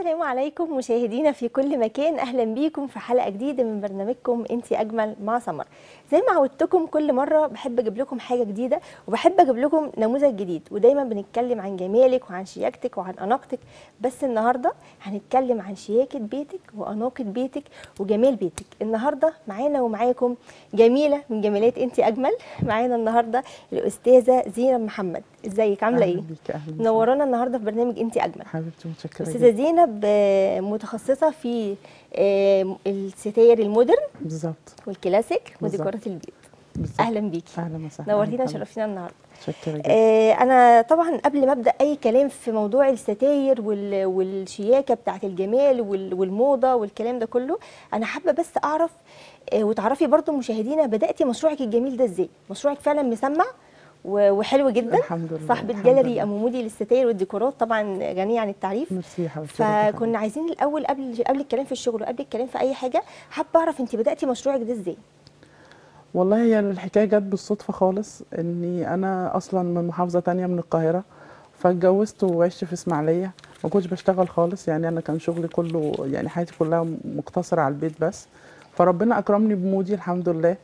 السلام عليكم مشاهدينا في كل مكان اهلا بيكم في حلقه جديده من برنامجكم انت اجمل مع سمر زي ما عودتكم كل مره بحب اجيب لكم حاجه جديده وبحب اجيب لكم نموذج جديد ودايما بنتكلم عن جمالك وعن شياكتك وعن اناقتك بس النهارده هنتكلم عن شياكه بيتك واناقه بيتك وجمال بيتك النهارده معانا ومعاكم جميله من جمالات انت اجمل معانا النهارده الاستاذه زينب محمد ازيك عامله أهلاً ايه بيك اهلا منورانا النهارده في برنامج انت اجمل حبيبتي متشكره استاذه جدا زينب آه، متخصصه في آه، الستاير المودرن بالظبط والكلاسيك بالظبط. وديكورات البيت بالظبط اهلا بيكي اهلا وسهلا نورتينا أهلاً. وشرفتينا النهارده متشكره جدا آه، انا طبعا قبل ما ابدا اي كلام في موضوع الستاير وال- والشياكه بتاعه الجمال وال- والموضه والكلام ده كله انا حابه بس اعرف آه، وتعرفي برضو مشاهدينا بداتي مشروعك الجميل ده ازاي مشروعك فعلا مسمع و- وحلو جدا الحمد لله صاحبه الحمد جاليري لله. ام مودي للستاير والديكورات طبعا غنيه عن التعريف ميرسي يا حبيبتي ربنا فكنا عايزين الاول قبل قبل الكلام في الشغل وقبل الكلام في اي حاجه حابه اعرف انت بداتي مشروعك ده ازاي والله هي الحكايه جت بالصدفه خالص اني انا اصلا من محافظه تانية من القاهره فاتجوزت وعشت في اسماعيليه ما كنتش بشتغل خالص يعني انا كان شغلي كله يعني حياتي كلها مقتصره على البيت بس فربنا اكرمني بمودي الحمد لله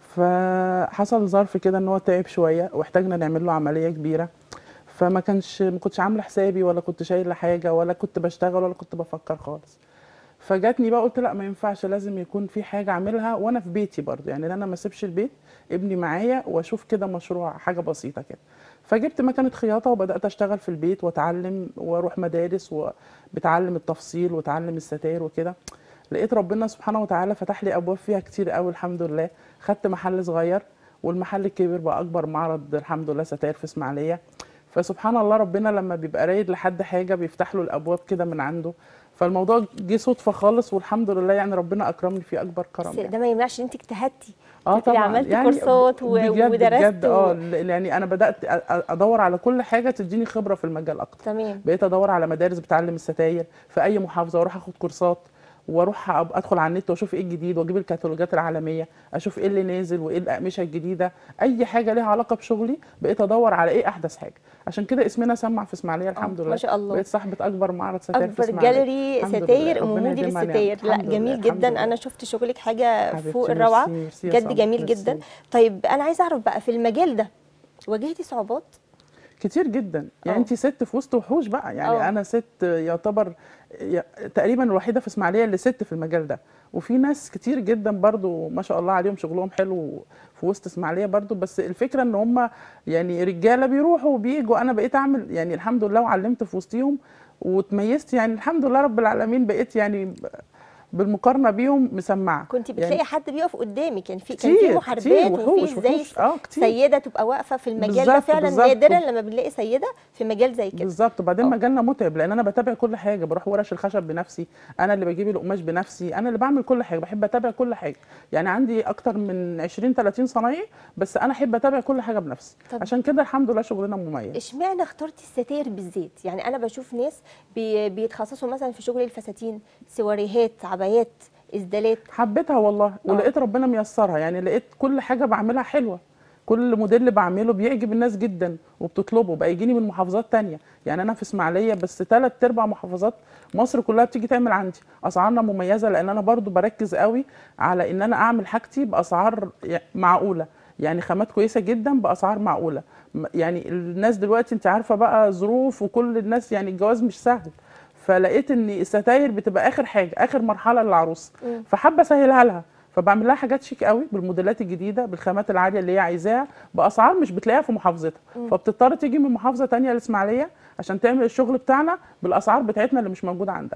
فحصل ظرف كده ان هو تعب شويه واحتاجنا نعمل له عمليه كبيره فما كانش ما كنتش عامله حسابي ولا كنت شايله حاجه ولا كنت بشتغل ولا كنت بفكر خالص فجاتني بقى قلت لا ما ينفعش لازم يكون في حاجه اعملها وانا في بيتي برضه يعني إن انا ما اسيبش البيت ابني معايا واشوف كده مشروع حاجه بسيطه كده فجبت مكنه خياطه وبدات اشتغل في البيت واتعلم واروح مدارس وبتعلم التفصيل واتعلم الستاير وكده لقيت ربنا سبحانه وتعالى فتح لي ابواب فيها كتير قوي الحمد لله خدت محل صغير والمحل الكبير بقى اكبر معرض الحمد لله ستاير في اسماعيليه فسبحان الله ربنا لما بيبقى رايد لحد حاجه بيفتح له الابواب كده من عنده فالموضوع جه صدفه خالص والحمد لله يعني ربنا اكرمني فيه اكبر كرم بس يعني. ده ما يمنعش ان انت اجتهدتي اه تبقي طبعا عملتي يعني كورسات و- بجد ودرست بجد و- اه ل- يعني انا بدات أ- أ- ادور على كل حاجه تديني خبره في المجال اكتر تمام بقيت ادور على مدارس بتعلم الستاير في اي محافظه واروح اخد كورسات واروح أب- ادخل على النت واشوف ايه الجديد واجيب الكتالوجات العالميه اشوف ايه اللي نازل وايه الاقمشه الجديده اي حاجه ليها علاقه بشغلي بقيت ادور على ايه احدث حاجه عشان كده اسمنا سمع في اسماعيليه الحمد ما لله شاء الله بقيت صاحبه اكبر معرض ستاير في اكبر اسماعيليه جاليري الحمد لله. ستاير ام ربنا مودي يديمها نعمة. للستاير لا الحمد لله، جميل الحمد جدا لله. انا شفت شغلك حاجه حبيبتي، فوق ميرسي، الروعه ميرسي يا بجد سمر، جميل ميرسي. جدا طيب انا عايزه اعرف بقى في المجال ده واجهتي صعوبات كتير جدا يعني أه. انت ست في وسط وحوش بقى يعني أه. انا ست يعتبر ي- تقريبا الوحيده في اسماعيليه اللي ست في المجال ده وفي ناس كتير جدا برضو ما شاء الله عليهم شغلهم حلو في وسط اسماعيليه برضو بس الفكره ان هم يعني رجاله بيروحوا وبيجوا انا بقيت اعمل يعني الحمد لله وعلمت في وسطهم وتميزت يعني الحمد لله رب العالمين بقيت يعني ب- بالمقارنه بيهم مسمعه كنت بتلاقي يعني حد بيقف قدامك يعني في كان في كتير محاربات كتير وفي وحوش زي وحوش اه كتير سيده تبقى واقفه في المجال ده بالظبط، فعلا بالظبط. نادرا لما بنلاقي سيده في مجال زي كده بالظبط وبعدين آه. مجالنا متعب لان انا بتابع كل حاجه بروح ورش الخشب بنفسي انا اللي بجيب القماش بنفسي انا اللي بعمل كل حاجه بحب اتابع كل حاجه يعني عندي اكتر من 20 30 صنايعي بس انا احب اتابع كل حاجه بنفسي طب- عشان كده الحمد لله شغلنا مميز اشمعنى اخترتي الستاير بالذات يعني انا بشوف ناس بي بيتخصصوا مثلا في شغل الفساتين سواريهات عبايات اسدالات حبيتها والله ولقيت ربنا ميسرها يعني لقيت كل حاجه بعملها حلوه كل موديل بعمله بيعجب الناس جدا وبتطلبه بقى يجيني من محافظات تانية يعني انا في اسماعيليه بس ثلاث ارباع محافظات مصر كلها بتيجي تعمل عندي اسعارنا مميزه لان انا برضو بركز قوي على ان انا اعمل حاجتي باسعار ي- معقوله يعني خامات كويسه جدا باسعار معقوله م- يعني الناس دلوقتي انت عارفه بقى ظروف وكل الناس يعني الجواز مش سهل فلقيت ان الستاير بتبقى اخر حاجه اخر مرحله للعروسه مم. فحابه اسهلها لها فبعمل لها حاجات شيك قوي بالموديلات الجديده بالخامات العاليه اللي هي عايزاها باسعار مش بتلاقيها في محافظتها فبتضطر تيجي من محافظه تانية الاسماعيليه عشان تعمل الشغل بتاعنا بالاسعار بتاعتنا اللي مش موجوده عندها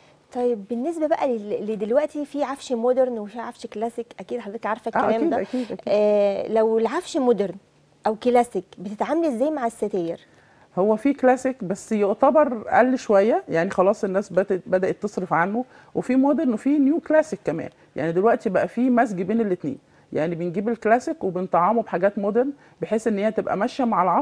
طيب بالنسبه بقى لل- لدلوقتي في عفش مودرن وفي عفش كلاسيك اكيد حضرتك عارفه اه الكلام اكيد ده اكيد اكيد آه لو العفش مودرن او كلاسيك بتتعاملي ازاي مع الستاير هو في كلاسيك بس يعتبر اقل شويه يعني خلاص الناس بدات بدات تصرف عنه وفي مودرن وفي نيو كلاسيك كمان يعني دلوقتي بقى في مزج بين الاثنين يعني بنجيب الكلاسيك وبنطعمه بحاجات مودرن بحيث ان هي تبقى ماشيه مع العصر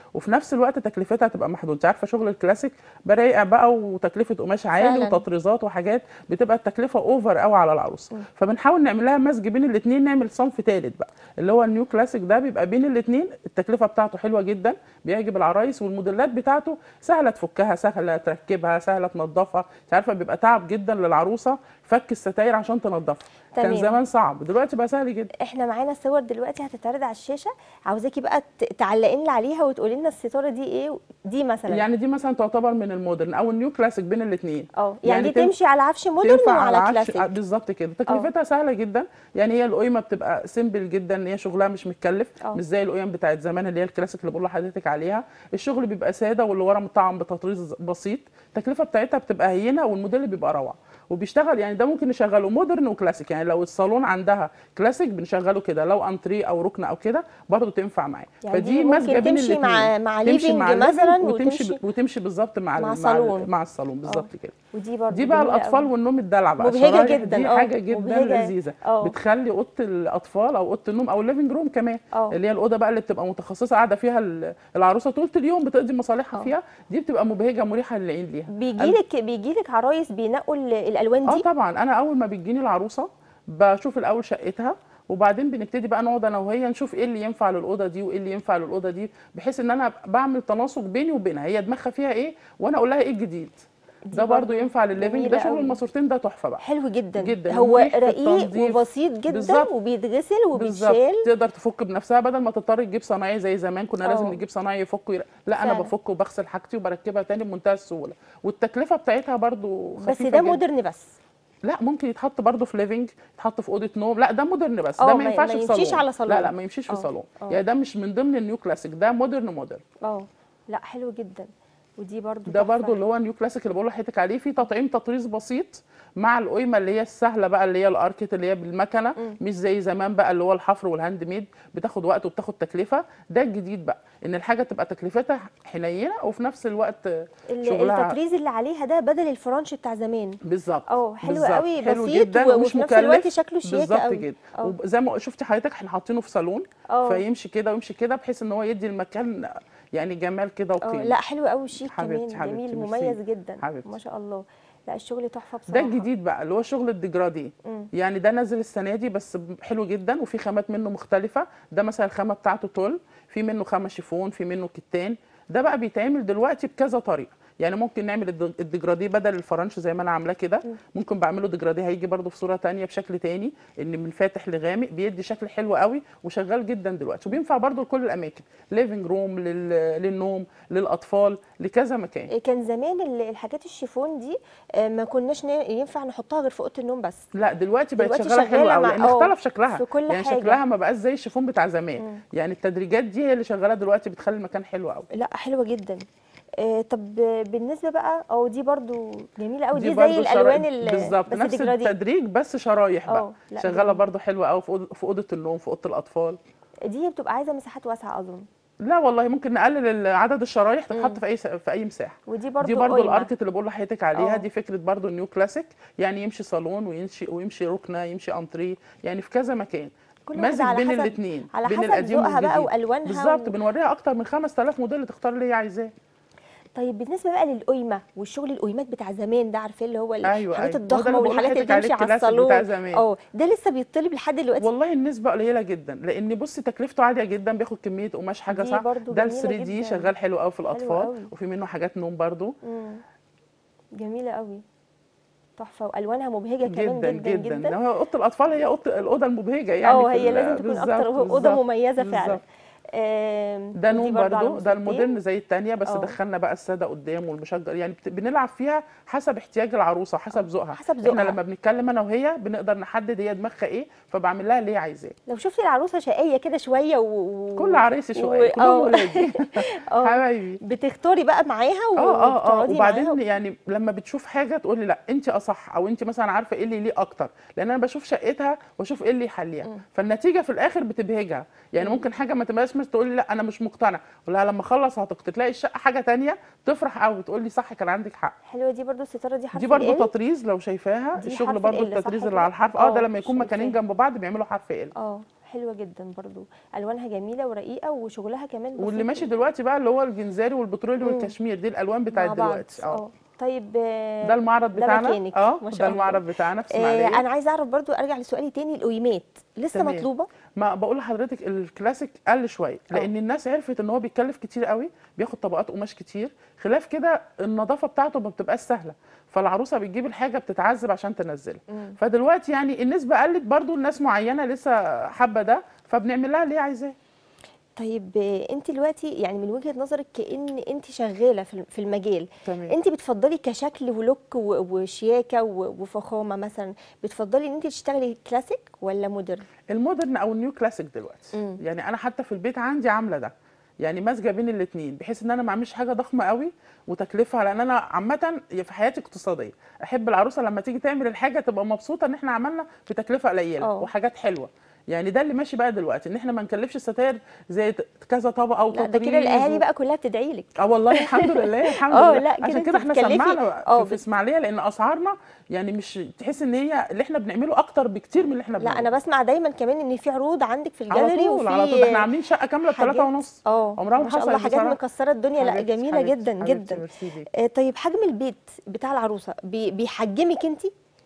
وفي نفس الوقت تكلفتها تبقى محدوده انت عارفه شغل الكلاسيك برايقه بقى وتكلفه قماش عالي فعلاً. وتطريزات وحاجات بتبقى التكلفه اوفر قوي على العروسه فبنحاول نعمل لها مزج بين الاثنين نعمل صنف ثالث بقى اللي هو النيو كلاسيك ده بيبقى بين الاثنين التكلفه بتاعته حلوه جدا بيعجب العرايس والموديلات بتاعته سهله تفكها سهله تركبها سهله تنظفها انت عارفه بيبقى تعب جدا للعروسه فك الستاير عشان تنظفها كان تمام. زمان صعب دلوقتي بقى سهل جدا احنا معانا صور دلوقتي هتتعرض على الشاشه عاوزاكي بقى ت- تعلقين لي عليها وتقولي لنا الستاره دي ايه دي مثلا يعني دي مثلا تعتبر من المودرن او النيو كلاسيك بين الاثنين اه يعني, دي تم- تمشي على عفش مودرن تنفع وعلى على عفش كلاسيك بالظبط كده تكلفتها سهله جدا يعني هي القيمه بتبقى سيمبل جدا ان هي شغلها مش متكلف اه. مش زي القيم بتاعت زمان اللي هي الكلاسيك اللي بقول لحضرتك عليها الشغل بيبقى ساده واللي ورا مطعم بتطريز بسيط التكلفه بتاعتها بتبقى هينه والموديل بيبقى روعه وبيشتغل يعني ده ممكن نشغله مودرن وكلاسيك يعني لو الصالون عندها كلاسيك بنشغله كده لو انتريه او ركن او كده برضه تنفع معاه يعني دي ممكن تمشي مع- مع ليفينج مثلا وتمشي وتمشي- وتمشي بالظبط مع مع ال- صالون. مع الصالون بالظبط كده ودي برضه دي بقى جميلة الاطفال قوي. والنوم الدلع بقى مبهجة شرايح جداً، دي اه. حاجه جدا مبهجة. لذيذه اه. بتخلي اوضه الاطفال او اوضه النوم او الليفنج روم كمان اه. اللي هي الاوضه بقى اللي بتبقى متخصصه قاعده فيها ال- العروسه طول اليوم بتقضي مصالحها اه. فيها دي بتبقى مبهجه مريحه للعين ليها بيجيلك بيجيلك عرايس بينقوا ال- الالوان اه دي طبعا انا اول ما بتجيني العروسه بشوف الاول شقتها وبعدين بنبتدي بقى نقعد انا وهي نشوف ايه اللي ينفع للاوضه دي وايه اللي ينفع للاوضه دي بحيث ان انا بعمل تناسق بيني وبينها هي دماغها فيها ايه وانا اقول لها ايه الجديد دي ده برضو برضو ينفع للليفنج جميلة ده شغل قوي. الماسورتين ده تحفه بقى حلو جدا جدا هو ومريح في رقيق التنظيف. وبسيط جدا بالظبط. وبيتغسل بالظبط وبيتشال تقدر تفك بنفسها بدل ما تضطر تجيب صنايعي زي زمان كنا لازم اه. نجيب صنايعي يفك وير... لا انا فعلا. بفك وبغسل حاجتي وبركبها تاني بمنتهى السهوله والتكلفه بتاعتها برضو بس خفيفه ده جدا. مودرن بس لا ممكن يتحط برضه في ليفنج يتحط في اوضه نوم لا ده مودرن بس اه، ده ما- ما ينفعش ما في يمشيش صالون على صالون. لا لا ما يمشيش في اه، صالون اه. يعني ده مش من ضمن النيو كلاسيك ده مودرن مودرن اه لا حلو جدا ودي برضو ده تحفة. برضه اللي هو النيو كلاسيك اللي بقول لحضرتك عليه فيه تطعيم تطريز بسيط مع القيمه اللي هي السهله بقى اللي هي الاركت اللي هي بالمكنه مم. مش زي زمان بقى اللي هو الحفر والهاند ميد بتاخد وقت وبتاخد تكلفه ده الجديد بقى ان الحاجه تبقى تكلفتها حنينه وفي نفس الوقت ال- شغلها التطريز اللي عليها ده بدل الفرنش بتاع زمان بالظبط اه حلو بالظبط. قوي حلو بسيط جدا و- ومش وفي نفس مكلف الوقت شكله شياكه بالظبط قوي كده اه. وزي ما شفتي حضرتك احنا حاطينه في صالون اه. فيمشي كده ويمشي كده بحيث ان هو يدي المكان يعني جمال كده اه وقيمه لا حلو قوي شيك حبيبتي- كمان حبيبتي، جميل ميرسي. مميز جدا حبيبتي. ما شاء الله لا الشغل تحفه ده بصراحه الجديد بقى اللي هو شغل الديجرادي مم. يعني ده نازل السنه دي بس حلو جدا وفي خامات منه مختلفه ده مثلا الخامه بتاعته تول في منه خامه شيفون في منه كتان ده بقى بيتعمل دلوقتي بكذا طريقه يعني ممكن نعمل الد- الديجرادي بدل الفرنش زي ما انا عاملاه كده ممكن بعمله ديجرادي هيجي برده في صوره تانية بشكل تاني ان من فاتح لغامق بيدي شكل حلو قوي وشغال جدا دلوقتي وبينفع برده لكل الاماكن ليفنج روم للنوم للاطفال لكذا مكان كان زمان ال- الحاجات الشيفون دي آه، ما كناش ن- ينفع نحطها غير في اوضه النوم بس لا دلوقتي بقت دلوقتي شغاله حلوه شغالة قوي مع- لان اه، اختلف شكلها في كل يعني حاجة. شكلها ما بقاش زي الشيفون بتاع زمان مم. يعني التدريجات دي هي اللي شغاله دلوقتي بتخلي المكان حلو قوي لا حلوه جدا آه، طب بالنسبه بقى او دي برضو جميله قوي دي, زي برضو الالوان شرايح- ال- بالظبط بس نفس ديجرادي. التدريج بس شرايح اه، بقى لا، شغاله جميل. برضو حلوه قوي في أوض- في اوضه النوم في اوضه الاطفال دي بتبقى عايزه مساحات واسعه اظن لا والله ممكن نقلل ال- عدد الشرايح تتحط في اي س- في اي مساحه ودي برضو دي برضو قايمة. الاركت اللي بقول لحضرتك عليها اه. دي فكره برضو النيو كلاسيك يعني يمشي صالون ويمشي ويمشي ركنه يمشي انتريه يعني في كذا مكان كل واحدة مازج على بين حسب- الاثنين على بين حسب القديم ذوقها بقى والجديد. وألوانها بالظبط و- بنوريها اكتر من 5000 موديل تختار اللي هي عايزاه طيب بالنسبه بقى للقيمه والشغل القيمات بتاع زمان ده عارفاه اللي هو أيوة، الحاجات أيوة. هو ده الضخمه اللي بقول والحاجات اللي لحضرتك تمشي عليه على الكلاسيك الصالون بتاع زمان. اه ده لسه بيطلب لحد دلوقتي والله النسبه قليله جدا لان بصي تكلفته عاليه جدا بياخد كميه قماش حاجه دي صح برضو ده ال جميلة 3 دي جدا. شغال حلو قوي في الاطفال قوي. وفي منه حاجات نوم برضو مم. جميله قوي تحفه والوانها مبهجه كمان جدا جدا جدا, جدا هو اوضه الاطفال هي اوضه الاوضه المبهجه يعني اه في هي ال- لازم تكون بالظبط، اكتر اوضه بالظبط، مميزه فعلا بالظبط. آم، ده ودي نوم برضو على برضو ده مسطين. المودرن زي التانية بس اه. دخلنا بقى الساده قدام والمشجر يعني بت- بنلعب فيها حسب احتياج العروسه وحسب ذوقها حسب احنا ذوقها. لما بنتكلم انا وهي بنقدر نحدد هي دماغها ايه فبعمل لها اللي هي عايزاه لو شفتي العروسه شقيه كده شويه و... و- كل عريسي شويه و- كلهم اه. ولادي اه. حبايبي بتختاري بقى معاها و- اه اه اه وبتقعدي وبعدين معاها يعني لما بتشوف حاجه تقول لي لا انت اصح او انت مثلا عارفه ايه اللي يليق اكتر لان انا بشوف شقتها واشوف ايه اللي يحليها فالنتيجه في الاخر بتبهجها يعني ممكن حاجه ما تبقاش مش تقول لي لا انا مش مقتنع اقول لها لما اخلص هتقتنع تلاقي الشقه حاجه تانية تفرح قوي تقول لي صح كان عندك حق حلوه دي برضو الستاره دي حرف دي برضو ال تطريز لو شايفاها دي الشغل حرف برضو ال، صح التطريز كده؟ اللي على الحرف اه ده اه، لما يكون مكانين شايفاه. جنب بعض بيعملوا حرف ال اه حلوه جدا برضو الوانها جميله ورقيقه وشغلها كمان واللي بسيط ماشي دلوقتي بقى اللي هو الجنزاري والبترولي مم. والكشمير دي الالوان مع بتاعت بعض. دلوقتي اه اه طيب آه، ده المعرض ده بتاعنا مكانك، اه ما شاء ده الله. المعرض بتاعنا في آه، اسماعيليه انا عايزه اعرف برضو ارجع لسؤالي تاني الاويمات لسه تمام. مطلوبه ما بقول لحضرتك الكلاسيك قل شويه اه. لان الناس عرفت ان هو بيتكلف كتير قوي بياخد طبقات قماش كتير خلاف كده النظافه بتاعته ما بتبقاش سهله فالعروسه بتجيب الحاجه بتتعذب عشان تنزلها مم. فدلوقتي يعني النسبه قلت برضو الناس معينه لسه حابه ده فبنعمل لها اللي هي عايزاه طيب آه، انت دلوقتي يعني من وجهه نظرك كأن انت شغاله في في المجال تمام انت بتفضلي كشكل ولوك و- وشياكه و- وفخامه مثلا بتفضلي ان انت تشتغلي كلاسيك ولا مودرن المودرن او النيو كلاسيك دلوقتي مم. يعني انا حتى في البيت عندي عامله ده يعني ماسكه بين الاثنين بحيث ان انا ما اعملش حاجه ضخمه قوي وتكلفها لان انا عامه في حياتي اقتصاديه احب العروسه لما تيجي تعمل الحاجه تبقى مبسوطه ان احنا عملنا بتكلفه قليله اه. وحاجات حلوه يعني ده اللي ماشي بقى دلوقتي ان احنا ما نكلفش الستاير زي ت- كذا طبقه او لا ده كده الاهالي بقى كلها بتدعي لك اه والله الحمد لله الحمد اه، لله لا، كده عشان انت كده احنا بتكلفي- سمعنا اه، في, بت- في اسماعيليه لان اسعارنا يعني مش تحس ان هي اللي احنا بنعمله اكتر بكتير من اللي احنا لا بنعمله انا بسمع دايما كمان ان في عروض عندك في على الجاليري طول على طول وفي احنا عاملين شقه كامله حاجات- بثلاثة ونص اه عمرها ما ما شاء الله حصلت حاجات بصراحة. مكسره الدنيا لا حبيبتي- جميله حبيبتي- جدا حبيبتي، جدا ميرسي ليك. آه، طيب حجم البيت بتاع العروسه بي- بيحجمك انت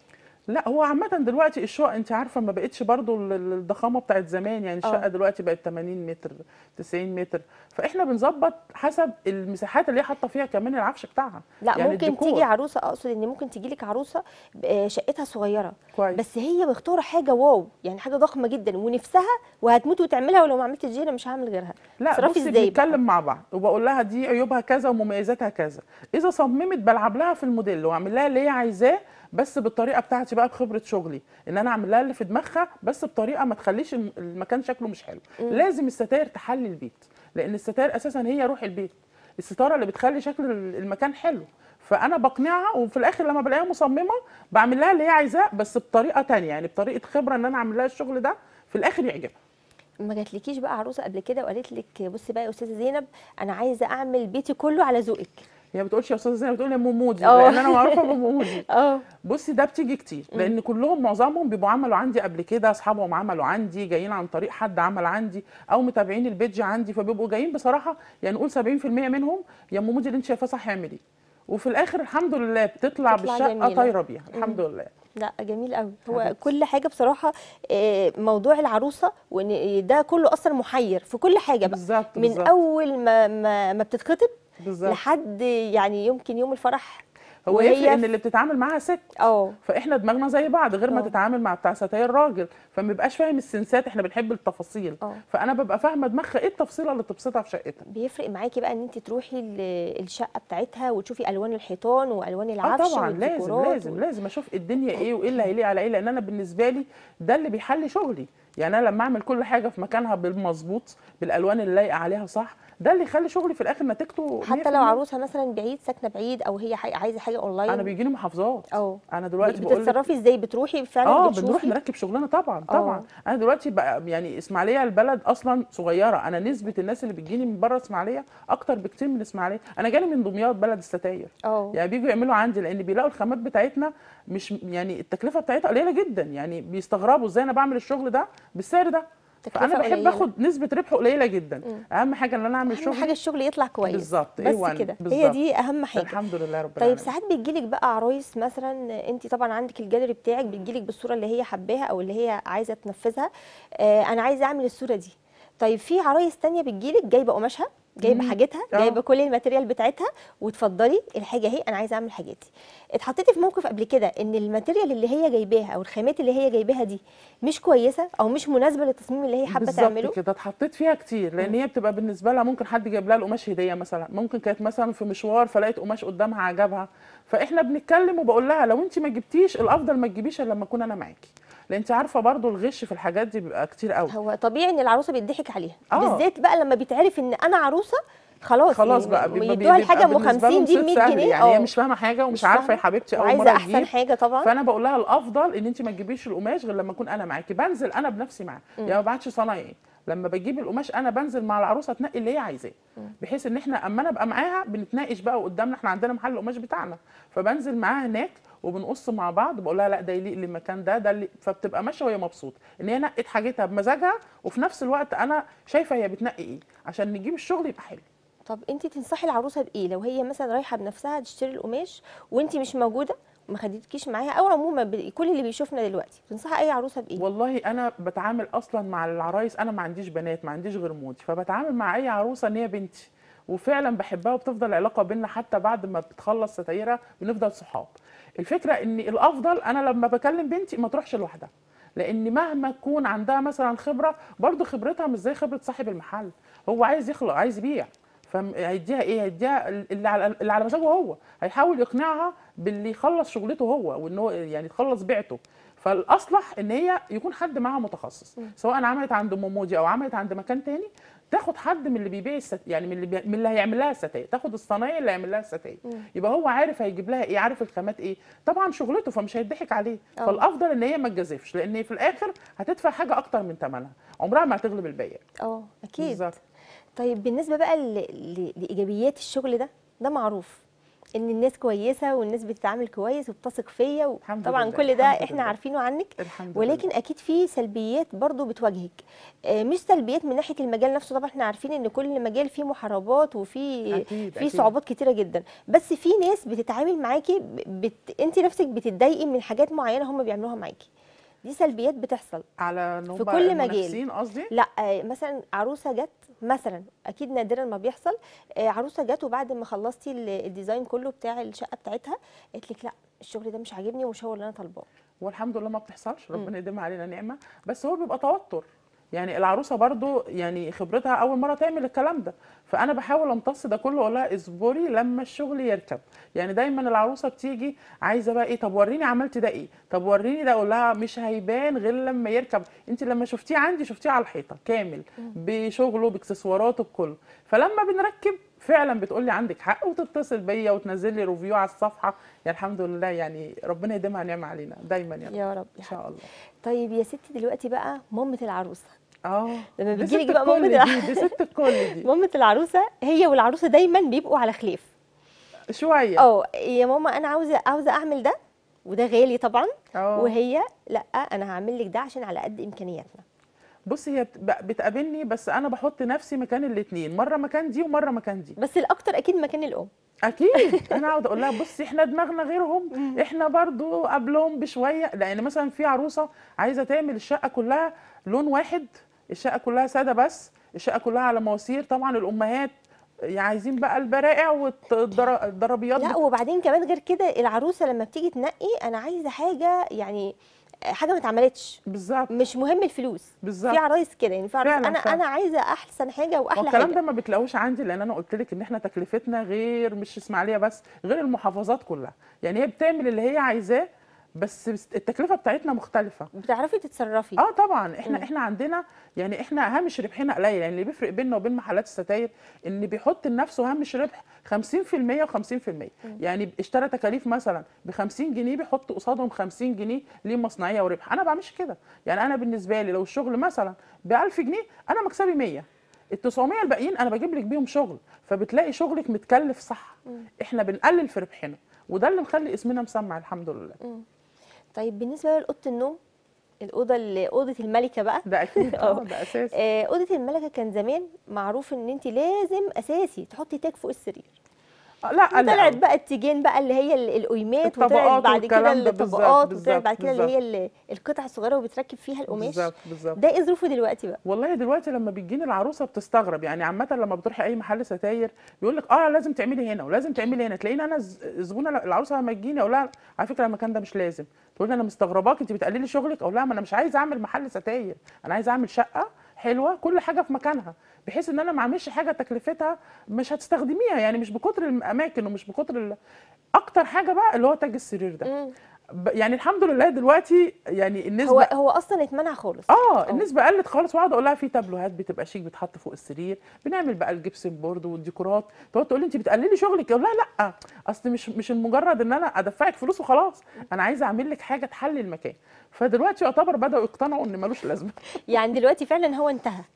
لا هو عامة دلوقتي الشقق انت عارفة ما بقتش برضو ال- ال- الضخامة بتاعت زمان يعني الشقة اه. دلوقتي بقت 80 متر 90 متر فاحنا بنظبط حسب المساحات اللي هي حاطة فيها كمان العفش بتاعها لا يعني ممكن الديكور. تيجي عروسه اقصد ان ممكن تيجي لك عروسه آه، شقتها صغيره كويس بس هي مختاره حاجه واو يعني حاجه ضخمه جدا ونفسها وهتموت وتعملها ولو ما عملتش دي انا مش هعمل غيرها لا تصرفي بصي ازاي بقى؟ بنتكلم مع بعض وبقول لها دي عيوبها كذا ومميزاتها كذا اذا صممت بلعب لها في الموديل واعمل لها اللي هي عايزاه بس بالطريقه بتاعتي بقى بخبره شغلي ان انا اعمل لها اللي في دماغها بس بطريقه ما تخليش الم- المكان شكله مش حلو لازم الستاير تحلي البيت لان الستاير اساسا هي روح البيت الستاره اللي بتخلي شكل ال- المكان حلو فانا بقنعها وفي الاخر لما بلاقيها مصممه بعمل لها اللي هي عايزاه بس بطريقه تانية يعني بطريقه خبره ان انا اعمل لها الشغل ده في الاخر يعجبها ما جاتلكيش بقى عروسه قبل كده وقالت لك بصي بقى يا استاذه زينب انا عايزه اعمل بيتي كله على ذوقك هي ما بتقولش يا استاذه زينب بتقول يا ام مودي اه. لان انا معروفه بام مودي اه بصي ده بتيجي كتير لان كلهم معظمهم بيبقوا عملوا عندي قبل كده اصحابهم عملوا عندي جايين عن طريق حد عمل عندي او متابعين البيج عندي فبيبقوا جايين بصراحه يعني نقول 70% منهم يا ام مودي اللي انت شايفاه صح اعملي وفي الاخر الحمد لله بتطلع, بتطلع بالشقه جميلة. طايره بيها الحمد لله لا جميل قوي هو حبيبتي. كل حاجه بصراحه آه، موضوع العروسه وان ده كله اصلا محير في كل حاجه بقى بالظبط من بالظبط اول ما ما, ما بتتخطب بالظبط لحد يعني يمكن يوم الفرح هو وهي يفرق ان في- اللي بتتعامل معاها ست اه فاحنا دماغنا زي بعض غير ما اه. تتعامل مع بتاع ستاير راجل فما بيبقاش فاهم السنسات احنا بنحب التفاصيل اه. فانا ببقى فاهمه دماغها ايه التفصيله اللي تبسطها في شقتها بيفرق معاكي بقى ان انت تروحي ال- الشقه بتاعتها وتشوفي الوان الحيطان والوان اه العفش طبعا لازم والديكورات لازم و- لازم اشوف الدنيا ايه وايه اللي هيليق على ايه لان انا بالنسبه لي ده اللي بيحلي شغلي يعني انا لما اعمل كل حاجه في مكانها بالمظبوط بالالوان اللي لايقه عليها صح ده اللي يخلي شغلي في الاخر نتيجته حتى 100%. لو عروسه مثلا بعيد ساكنه بعيد او هي حاجة عايزه حاجه اونلاين انا بيجيني محافظات اه انا دلوقتي بقول لك بتتصرفي ازاي بتروحي فعلا اه بتشوفي بنروح نركب شغلنا طبعا طبعا اه. انا دلوقتي بقى يعني اسماعيليه البلد اصلا صغيره انا نسبه الناس اللي بتجيني من بره اسماعيليه اكتر بكتير من اسماعيليه انا جالي من دمياط بلد الستاير اه يعني بيجوا يعملوا عندي لان بيلاقوا الخامات بتاعتنا مش يعني التكلفه بتاعتها قليله جدا يعني بيستغربوا ازاي انا بعمل الشغل ده بالسعر ده تكلفة فانا بحب قليلة. اخد نسبه ربح قليله جدا اهم حاجه ان انا اعمل اهم شغل حاجه الشغل يطلع كويس بالظبط، بس A1 كده هي بالظبط. دي اهم حاجه الحمد لله رب طيب العالمين ساعات بيجيلك بقى عرايس مثلا انت طبعا عندك الجاليري بتاعك بتجيلك بالصوره اللي هي حباها او اللي هي عايزه تنفذها آه انا عايزه اعمل الصوره دي طيب في عرايس تانية بتجيلك جايبه قماشها جايبه مم. حاجتها اه. جايبه كل الماتيريال بتاعتها وتفضلي الحاجه اهي انا عايزه اعمل حاجاتي اتحطيتي في موقف قبل كده ان الماتيريال اللي هي جايباها او الخامات اللي هي جايباها دي مش كويسه او مش مناسبه للتصميم اللي هي حابه تعمله بالظبط كده اتحطيت فيها كتير لان هي بتبقى بالنسبه لها ممكن حد جايب لها القماش هديه مثلا ممكن كانت مثلا في مشوار فلقيت قماش قدامها عجبها فاحنا بنتكلم وبقول لها لو انت ما جبتيش الافضل ما تجيبيش الا لما اكون انا معاكي لان انت عارفه برضو الغش في الحاجات دي بيبقى كتير قوي هو طبيعي ان العروسه بيضحك عليها اه. بالذات بقى لما بيتعرف ان انا عروسه خلاص خلاص يعني بقى بيبقى يدوها بيبقى الحاجه ام بالنسبة 50 لهم دي ب صيد 100 سهل، جنيه يعني هي اه. مش فاهمه حاجه ومش مش عارفه يا فاهمة. حبيبتي اول وعايزه مره احسن تجيب حاجه طبعا فانا بقول لها الافضل ان انت ما تجيبيش القماش غير لما اكون انا معاكي بنزل انا بنفسي معاها يعني ما بعتش صنايعي لما بجيب القماش انا بنزل مع العروسه تنقي اللي هي عايزاه بحيث ان احنا اما انا ابقى معاها بنتناقش بقى وقدامنا احنا عندنا محل القماش بتاعنا فبنزل معاها هناك وبنقص مع بعض بقول لها لا ده يليق للمكان ده ده اللي فبتبقى ماشيه وهي مبسوطه ان هي نقت حاجتها بمزاجها وفي نفس الوقت انا شايفه هي بتنقي ايه عشان نجيب الشغل يبقى حلو طب انت تنصحي العروسه بايه لو هي مثلا رايحه بنفسها تشتري القماش وانت مش موجوده ما خدتكيش معاها او عموما ب- كل اللي بيشوفنا دلوقتي تنصحي اي عروسه بايه والله انا بتعامل اصلا مع العرايس انا ما عنديش بنات ما عنديش غير موتي فبتعامل مع اي عروسه ان هي بنتي وفعلا بحبها وبتفضل العلاقه بينا حتى بعد ما بتخلص ستايرها بنفضل صحاب الفكره ان الافضل انا لما بكلم بنتي ما تروحش لوحدها لان مهما تكون عندها مثلا خبره برضو خبرتها مش زي خبره صاحب المحل هو عايز يخلق عايز يبيع فهيديها ايه هيديها اللي على اللي على مزاجه هو هيحاول يقنعها باللي يخلص شغلته هو وان هو يعني تخلص بيعته فالاصلح ان هي يكون حد معاها متخصص سواء عملت عند ام مودي او عملت عند مكان تاني تاخد حد من اللي بيبيع الست... يعني من اللي بي... من اللي هيعمل لها الستاير تاخد الصنايعي اللي هيعمل لها الستاير يبقى هو عارف هيجيب لها ايه عارف الخامات ايه طبعا شغلته فمش هيضحك عليه أه. فالافضل ان هي ما تجازفش لان في الاخر هتدفع حاجه اكتر من ثمنها عمرها ما هتغلب البيع اه اكيد بالظبط. طيب بالنسبه بقى ل... ل... لايجابيات الشغل ده ده معروف ان الناس كويسه والناس بتتعامل كويس وبتثق فيا الحمد وطبعا لله، كل ده الحمد احنا لله. عارفينه عنك الحمد ولكن لله. اكيد في سلبيات برضو بتواجهك آه، مش سلبيات من ناحيه المجال نفسه طبعا احنا عارفين ان كل مجال فيه محاربات وفيه أكيد، في أكيد. صعوبات كتيره جدا بس في ناس بتتعامل معاكي ب- بت... انت نفسك بتتضايقي من حاجات معينه هم بيعملوها معاكي دي سلبيات بتحصل على إن في هم كل مجال. المنافسين قصدي لا آه، مثلا عروسه جت مثلا اكيد نادرا ما بيحصل آه، عروسه جت وبعد ما خلصتي ال- الديزاين كله بتاع الشقه بتاعتها قالت لك لا الشغل ده مش عاجبني ومش هو اللي انا طالباه والحمد لله ما بتحصلش ربنا يديمها علينا نعمه بس هو بيبقى توتر يعني العروسه برضو يعني خبرتها اول مره تعمل الكلام ده فانا بحاول امتص ده كله واقول لها اصبري لما الشغل يركب يعني دايما العروسه بتيجي عايزه بقى ايه طب وريني عملت ده ايه طب وريني ده اقول لها مش هيبان غير لما يركب انت لما شفتيه عندي شفتيه على الحيطه كامل بشغله باكسسواراته بكله فلما بنركب فعلا بتقول لي عندك حق وتتصل بيا وتنزل لي ريفيو على الصفحه يعني الحمد لله يعني ربنا يديمها نعمه علينا دايما يا رب يا رب ان شاء الله طيب يا ستي دلوقتي بقى مامة العروسه اه لما دي بتجيلك ست بقى الكل مامة دي دي ست الكل دي مامة العروسه هي والعروسه دايما بيبقوا على خلاف شويه اه يا ماما انا عاوزه عاوزه اعمل ده وده غالي طبعا اه وهي لا انا هعمل لك ده عشان على قد امكانياتنا بصي هي بت- بتقابلني بس انا بحط نفسي مكان الاثنين مره مكان دي ومره مكان دي بس الاكتر اكيد مكان الام اكيد انا اقعد اقول لها بصي احنا دماغنا غيرهم احنا برضو قبلهم بشويه لان مثلا في عروسه عايزه تعمل الشقه كلها لون واحد الشقه كلها ساده بس الشقه كلها على مواسير طبعا الامهات يعني عايزين بقى البرائع والضربيات لا وبعدين كمان غير كده العروسه لما بتيجي تنقي انا عايزه حاجه يعني حاجه ما اتعملتش بالظبط مش مهم الفلوس بالظبط في عرايس كده يعني في عرايس فعلاً، انا فعلاً. انا عايزه احسن حاجه هو واحلى الكلام حاجه ده ما بتلاقوش عندي لان انا قلت لك ان احنا تكلفتنا غير مش اسماعيليه بس غير المحافظات كلها يعني هي بتعمل اللي هي عايزاه بس التكلفه بتاعتنا مختلفه بتعرفي تتصرفي اه طبعا احنا مم. احنا عندنا يعني احنا هامش ربحنا قليل يعني اللي بيفرق بيننا وبين محلات الستاير ان بيحط لنفسه هامش ربح 50% و50% يعني اشترى تكاليف مثلا ب 50 جنيه بيحط قصادهم 50 جنيه ليه مصنعيه وربح انا ما بعملش كده يعني انا بالنسبه لي لو الشغل مثلا ب 1000 جنيه انا مكسبي 100 ال 900 الباقيين انا بجيب لك بيهم شغل فبتلاقي شغلك متكلف صح احنا بنقلل في ربحنا وده اللي مخلي اسمنا مسمع الحمد لله طيب بالنسبه لاوضه النوم الاوضه اللي اوضه الملكه بقى ده اكيد آه. اه ده اساسي آه، اوضه الملكه كان زمان معروف ان انت لازم اساسي تحطي تاج فوق السرير آه، لا لا طلعت بقى التيجان بقى اللي هي ال- القيمات وطلعت الطبقات بعد كده والكلام ده بالظبط، الطبقات بالظبط، وطلعت بعد كده اللي بالظبط. هي ال- القطع الصغيره وبتركب فيها القماش بالظبط بالظبط ده ايه ظروفه دلوقتي بقى والله دلوقتي لما بتجيني العروسه بتستغرب يعني عامه لما بتروحي اي محل ستاير بيقول لك اه لازم تعملي هنا ولازم تعملي هنا تلاقيني انا ز- زبونه العروسه لما تجيني اقول لها على فكره المكان ده مش لازم تقول لي انا مستغرباك انت بتقللي شغلك اقول لها ما انا مش عايزه اعمل محل ستاير انا عايزه اعمل شقه حلوه كل حاجه في مكانها بحيث ان انا ما اعملش حاجه تكلفتها مش هتستخدميها يعني مش بكتر الاماكن ومش بكتر ال... اكتر حاجه بقى اللي هو تاج السرير ده مم. ب- يعني الحمد لله دلوقتي يعني النسبه هو هو اصلا اتمنع خالص اه النسبه قلت خالص واقعد اقول لها في تابلوهات بتبقى شيك بتحط فوق السرير بنعمل بقى الجبسن بورد والديكورات تقعد تقول لي انت بتقللي شغلك اقول لها لا اصل مش مش المجرد ان انا ادفعك فلوس وخلاص انا عايزه اعمل لك حاجه تحلي المكان فدلوقتي يعتبر بداوا يقتنعوا ان ملوش لازمه يعني دلوقتي فعلا هو انتهى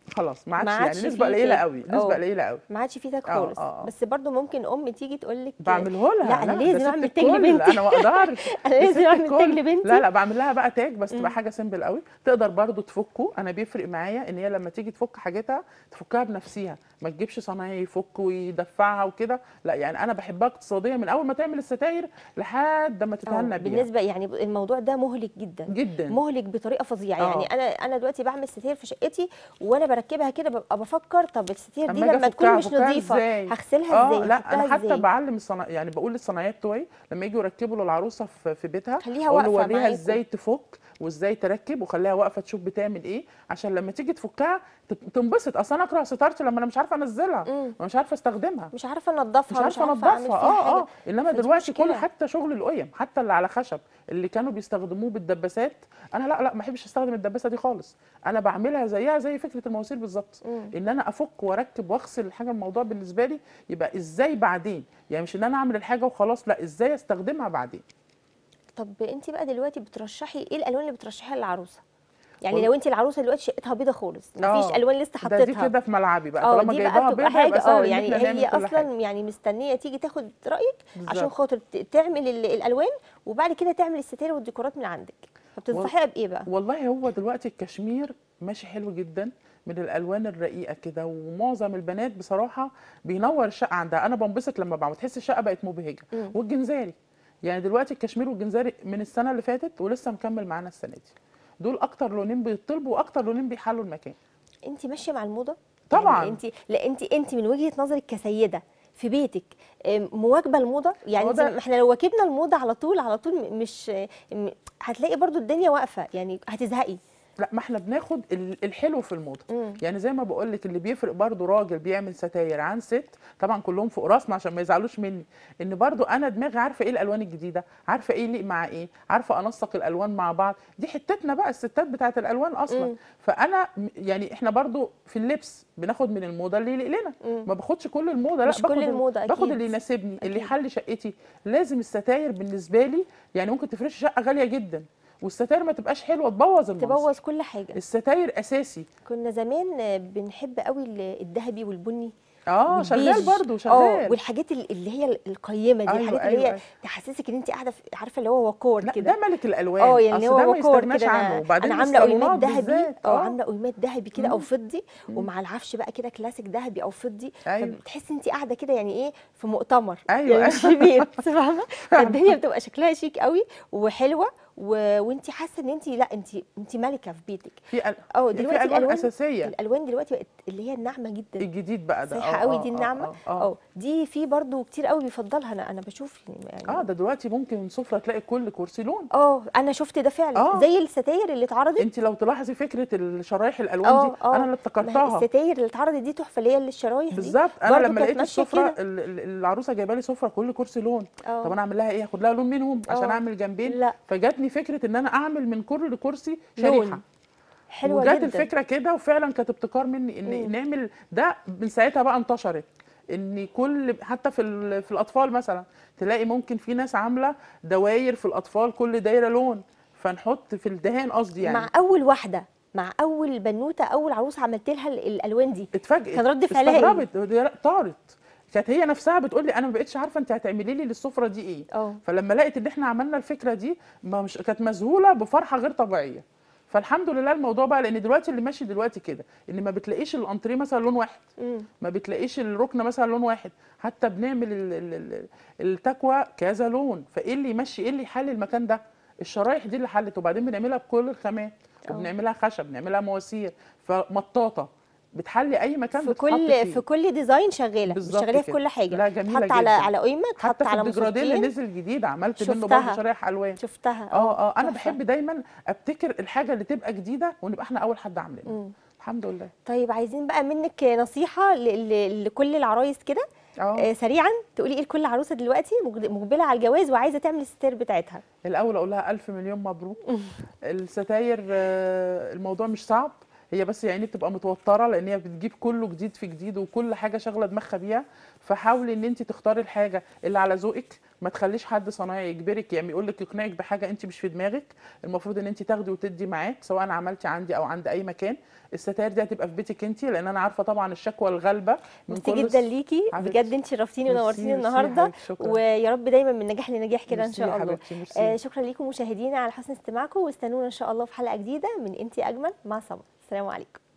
خلاص ما عادش ما يعني عادش نسبه فيه قليله تاج. قوي اه. نسبه قليله قوي ما عادش فيه تاج اه، خالص اه، اه. بس برضو ممكن ام تيجي تقول لك بعمله لها لا، أنا ده لازم ست أعمل تاج الكل. لبنتي. انا ما اقدرش انا دي لازم ست اعمل تاج الكل. لبنتي لا لا بعمل لها بقى تاج بس تبقى مم. حاجه سيمبل قوي تقدر برضو تفكه انا بيفرق معايا ان هي لما تيجي تفك حاجتها تفكها بنفسها ما تجيبش صنايعي يفك ويدفعها وكده لا يعني انا بحبها اقتصاديه من اول ما تعمل الستاير لحد ما اه، تتهنى بيها بالنسبه يعني الموضوع ده مهلك جدا جدا مهلك بطريقه فظيعه اه. يعني انا انا دلوقتي بعمل ستير في شقتي وانا بركبها كده ببقى بفكر طب الستير دي أما أجي لما تكون أفكها، مش أفكها نظيفه إزاي؟ هغسلها ازاي اه لا هحطها انا حتى إزاي؟ بعلم الصنا... يعني بقول للصنايعيه بتوعي لما يجوا يركبوا للعروسه في, في بيتها خليها اقول له واقفة وريها معاكم. ازاي تفك وازاي تركب وخليها واقفه تشوف بتعمل ايه عشان لما تيجي تفكها تت- تنبسط اصلا انا اكره ستارتي لما انا مش عارفه انزلها مم. مش عارفه استخدمها مش عارفه انضفها مش عارفه اعمل انضفها فيها اه حاجة. اه انما فدي دلوقتي كل مشكلة. حتى شغل القيم حتى اللي على خشب اللي كانوا بيستخدموه بالدباسات انا لا لا ما بحبش استخدم الدباسه دي خالص انا بعملها زيها زي فكره المواسير بالظبط مم. ان انا افك واركب واغسل الحاجه الموضوع بالنسبه لي يبقى ازاي بعدين يعني مش ان انا اعمل الحاجه وخلاص لا ازاي استخدمها بعدين طب انت بقى دلوقتي بترشحي ايه الالوان اللي بترشحيها للعروسه يعني وال- لو انت العروسه دلوقتي شقتها بيضه خالص مفيش اه. الوان لسه ده دي حطيتها كده في ملعبي بقى اه طالما دي بقى جايباها بتبقى بيضه يبقى حاجه اه سهل ان يعني احنا نعمل هي كل اصلا حاجه يعني مستنيه تيجي تاخد رايك عشان بالظبط. خاطر ت- تعمل ال- الالوان وبعد كده تعمل الستاير والديكورات من عندك فبتنصحيها بايه بقى والله هو دلوقتي الكشمير ماشي حلو جدا من الالوان الرقيقه كده ومعظم البنات بصراحه بينور الشقه عندها انا بنبسط لما بعمل تحس الشقه بقت مبهجه مم. والجنزاري يعني دلوقتي الكشمير والجنزاري من السنه اللي فاتت ولسه مكمل معانا السنه دي دول اكتر لونين بيطلبوا واكتر لونين بيحلوا المكان انت ماشيه مع الموضه طبعاً. يعني انت لا انت انت من وجهه نظرك كسيده في بيتك ام، مواكبه الموضه يعني هو انت ده- ما احنا لو واكبنا الموضه على طول على طول م- مش م- هتلاقي برضو الدنيا واقفه يعني هتزهقي لا ما احنا بناخد ال- الحلو في الموضه مم. يعني زي ما بقول لك اللي بيفرق برضو راجل بيعمل ستاير عن ست طبعا كلهم فوق راسنا عشان ما يزعلوش مني ان برضو انا دماغي عارفه ايه الالوان الجديده عارفه ايه يليق مع ايه عارفه انسق الالوان مع بعض دي حتتنا بقى الستات بتاعت الالوان اصلا مم. فانا م- يعني احنا برضو في اللبس بناخد من الموضه اللي يليق لنا مم. ما باخدش كل الموضه لا مش كل باخد ال- الموضة باخد أكيد. اللي يناسبني اللي أكيد. يحل شقتي لازم الستاير بالنسبه لي يعني ممكن تفرش شقه غاليه جدا والستاير ما تبقاش حلوه تبوظ المنظر تبوظ كل حاجه الستاير اساسي كنا زمان آه، بنحب قوي ال- الذهبي والبني اه شغال والبيج. برضو اه شغال والحاجات ال- اللي هي القيمه دي أيوة، الحاجات اللي أيوة، هي أيوة. تحسسك ان انت قاعده في- عارفه اللي هو وقار لا كده ده ملك الالوان اه يعني أصل هو ده ما وقار يستغناش كده عنه انا, وبعدين أنا عامله قيمات الصالونات ذهبي بالذات، اه آه. عامله قيمات ذهبي كده او مم. فضي مم. ومع العفش بقى كده كلاسيك ذهبي او فضي أيوة. فبتحسي انت قاعده كده يعني ايه في مؤتمر أيوة، يعني مش في بيت فاهمه فالدنيا بتبقى شكلها شيك قوي وحلوه و... وانت حاسه ان انت لا انت انت ملكه في بيتك في أل... اه في دلوقتي الوان الالوان اساسيه الالوان دلوقتي بقت اللي هي الناعمه جدا الجديد بقى ده صحيحه آه، قوي آه، دي آه، النعمه آه، آه. اه دي في برضو كتير قوي بيفضلها انا انا بشوف يعني اه ده دلوقتي ممكن سفره تلاقي كل كرسي لون اه انا شفت ده فعلا آه. زي الستاير اللي اتعرضت انت لو تلاحظي فكره الشرايح الالوان اه دي اه انا اللي ما هي ابتكرتها الستاير اللي اتعرضت دي تحفه اللي هي الشرايح دي بالظبط انا برضو لما كانت لقيت ماشية السفره كده. ال- ال- العروسه جايبه لي سفره كل كرسي لون اه. طب انا اعمل لها ايه اخد لها لون منهم عشان اه. اعمل جنبين لا. فجاتني فكره ان انا اعمل من كل كرسي لون. شريحه حلوه وجات جدا الفكره كده وفعلا كانت ابتكار مني ان مم. نعمل ده من ساعتها بقى انتشرت ان كل حتى في ال- في الاطفال مثلا تلاقي ممكن في ناس عامله دواير في الاطفال كل دايره لون فنحط في الدهان قصدي يعني مع اول واحده مع اول بنوته اول عروسه عملت لها ال- الالوان دي اتفاجئت كان رد فعلها إيه؟ استغربت هي طارت كانت هي نفسها بتقول لي انا ما بقتش عارفه انت هتعملي لي للسفره دي ايه اه فلما لقيت ان احنا عملنا الفكره دي ما مش كانت مذهوله بفرحه غير طبيعيه فالحمد لله الموضوع بقى لان دلوقتي اللي ماشي دلوقتي كده ان ما بتلاقيش الانتريه مثلا لون واحد مم. ما بتلاقيش الركنه مثلا لون واحد حتى بنعمل ال- ال- ال- التكوى كذا لون فايه اللي يمشي ايه اللي يحل المكان ده الشرايح دي اللي حلت وبعدين بنعملها بكل الخامات اه. وبنعملها خشب بنعملها مواسير فمطاطه بتحلي اي مكان في بتتحط كل فيه. في كل ديزاين شغاله مش بالظبط شغاله في كده. كل حاجه لا جميله تحط على جدا. على قيمه تحط حتى في على الديجراديه اللي مصاصتين نزل جديد عملت منه شفتها. برضه شرايح الوان شفتها اه اه انا تحفة. بحب دايما ابتكر الحاجه اللي تبقى جديده ونبقى احنا اول حد عاملينها مم. الحمد لله طيب عايزين بقى منك نصيحه ل- ل- لكل العرايس كده اه آه، سريعا تقولي ايه لكل عروسه دلوقتي مقد- مقبله على الجواز وعايزه تعمل الستير بتاعتها الاول اقول لها الف مليون مبروك الستاير آه، الموضوع مش صعب هي بس يعني بتبقى متوتره لان هي بتجيب كله جديد في جديد وكل حاجه شغله دماغها بيها فحاولي ان انت تختاري الحاجه اللي على ذوقك ما تخليش حد صنايعي يجبرك يعني يقول لك يقنعك بحاجه انت مش في دماغك المفروض ان انت تاخدي وتدي معاك سواء عملتي عندي او عند اي مكان الستاير دي هتبقى في بيتك انت لان انا عارفه طبعا الشكوى الغالبه من ميرسي كل جدا ليكي حبيبتي. بجد انت شرفتيني ميرسي، ونورتيني ميرسي يا النهارده حبيبتي، شكرا. ويا رب دايما من نجاح لنجاح كده ان ميرسي يا شاء الله حبيبتي، ميرسي. آه شكرا ليكم مشاهدينا على حسن استماعكم واستنونا ان شاء الله في حلقه جديده من انتي اجمل مع سمر السلام عليكم